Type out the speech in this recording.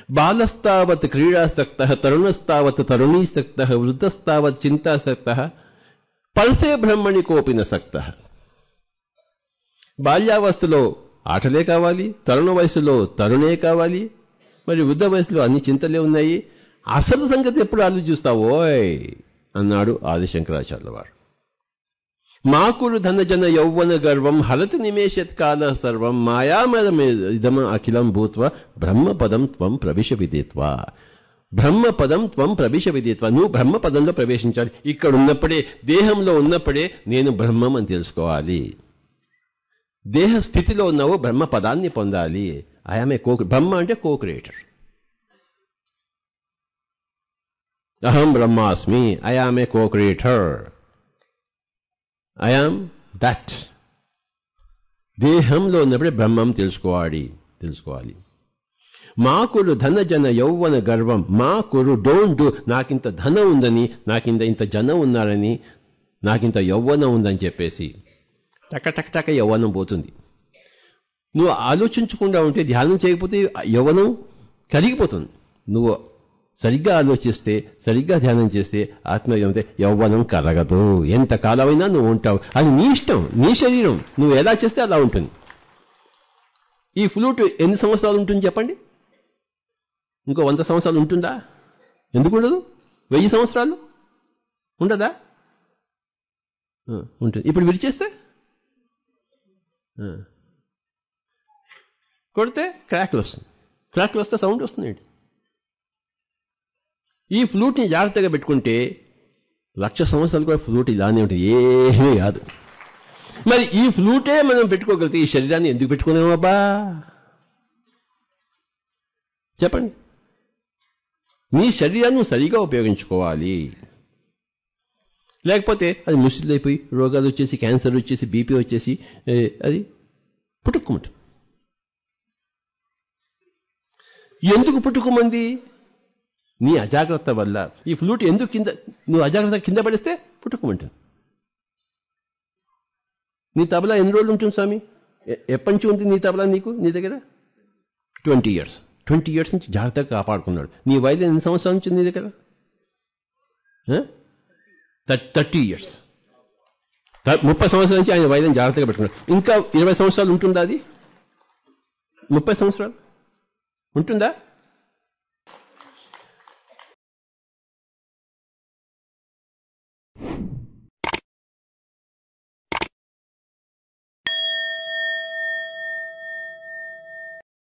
బాలస్తావత్ క్రీడాసక్త తరుణస్తావత్ తరుణీసక్త వృద్ధస్తావత్ చింతాసక్త పల్సే బ్రహ్మణి కోపిన సక్త బాల్యావస్థలో ఆటలే కావాలి తరుణ వయసులో తరుణే కావాలి మరి వృద్ధ వయసులో అన్ని చింతలే ఉన్నాయి అసలు సంగతి ఎప్పుడు ఆలోచిస్తావోయ్ అన్నాడు ఆదిశంకరాచార్య వారు మాకుడు ధనజన యౌవన గర్వం హరతి నిమేషత్ కాల సర్వం మాయామయ ఇదమ అఖిలం భూత్వ బ్రహ్మపదం త్వం ప్రవిశ విదిత్వ బ్రహ్మపదం త్వం ప్రవిశ విదిత్వ నువ్వు బ్రహ్మపదంలో ప్రవేశించాలి ఇక్కడ ఉన్నప్పుడే దేహంలో ఉన్నప్పుడే నేను బ్రహ్మం అని తెలుసుకోవాలి దేహ స్థితిలో ఉన్నావు బ్రహ్మ పదాన్ని పొందాలి ఐఆమ్ ఏ కో బ్రహ్మ అంటే కో క్రియేటర్ అహం బ్రహ్మాస్మి I am a co creator I am that దేహంలో ఉన్నప్పుడే బ్రహ్మం తెలుసుకోవాలి తెలుసుకోవాలి మాకులు ధన జన యౌవన గర్వం మా కురు డోంట్ డూ నాకింత ధనం ఉందని నాకింత ఇంత జనం ఉన్నారని నాకింత యౌవనం ఉందని చెప్పేసి టక టక టక యవ్వనం పోతుంది నువ్వు ఆలోచించకుండా ఉంటే ధ్యానం చేయకపోతే యవ్వనం కరిగిపోతుంది నువ్వు సరిగ్గా ఆలోచిస్తే సరిగ్గా ధ్యానం చేస్తే ఆత్మీయమైతే యవ్వనం కరగదు ఎంత కాలమైనా నువ్వు ఉంటావు అది నీ ఇష్టం నీ శరీరం నువ్వు ఎలా చేస్తే అలా ఉంటుంది ఈ ఫ్లూట్ ఎన్ని సంవత్సరాలు ఉంటుంది చెప్పండి ఇంకో వంద సంవత్సరాలు ఉంటుందా ఎందుకు ఉండదు వెయ్యి సంవత్సరాలు ఉండదా ఆ, ఉంటుంది ఇప్పుడు విరిచేస్తే ఆ. కొడితే క్రాక్లు వస్తుంది క్రాక్లు వస్తే సౌండ్ వస్తుంది ఈ ఫ్లూట్ని జాగ్రత్తగా పెట్టుకుంటే లక్ష సంవత్సరాలు కూడా ఫ్లూట్ ఇలానే ఉంటుంది ఏమీ కాదు మరి ఈ ఫ్లూటే మనం పెట్టుకోగలిగితే ఈ శరీరాన్ని ఎందుకు పెట్టుకున్నామబ్బా చెప్పండి నీ శరీరాన్ని నువ్వు సరిగా ఉపయోగించుకోవాలి లేకపోతే అది ముసిలైపోయి రోగాలు వచ్చేసి క్యాన్సర్ వచ్చేసి బీపీ వచ్చేసి ఏ, అది పుట్టుకోమంటుంది ఎందుకు పుట్టుకోమంది నీ అజాగ్రత్త వల్ల ఈ ఫ్లూట్ ఎందుకు కింద నువ్వు అజాగ్రత్త కింద పడిస్తే పుట్టుకోమంటుంది నీ తబలా ఎన్ని రోజులు ఉంటుంది స్వామి ఎ- ఎప్పటి నుంచి ఉంది నీ తబలా నీకు నీ దగ్గర ట్వంటీ ఇయర్స్ ట్వంటీ ఇయర్స్ నుంచి జాగ్రత్తగా కాపాడుకున్నాడు నీ వయసు ఎన్ని సంవత్సరాల నుంచి ఉంది నీ దగ్గర థర్టీ ఇయర్స్ ముప్పై సంవత్సరాల నుంచి ఆయన వైద్యం జాగ్రత్తగా పెట్టుకున్నాడు ఇంకా ఇరవై సంవత్సరాలు ఉంటుందా అది ముప్పై సంవత్సరాలు ఉంటుందా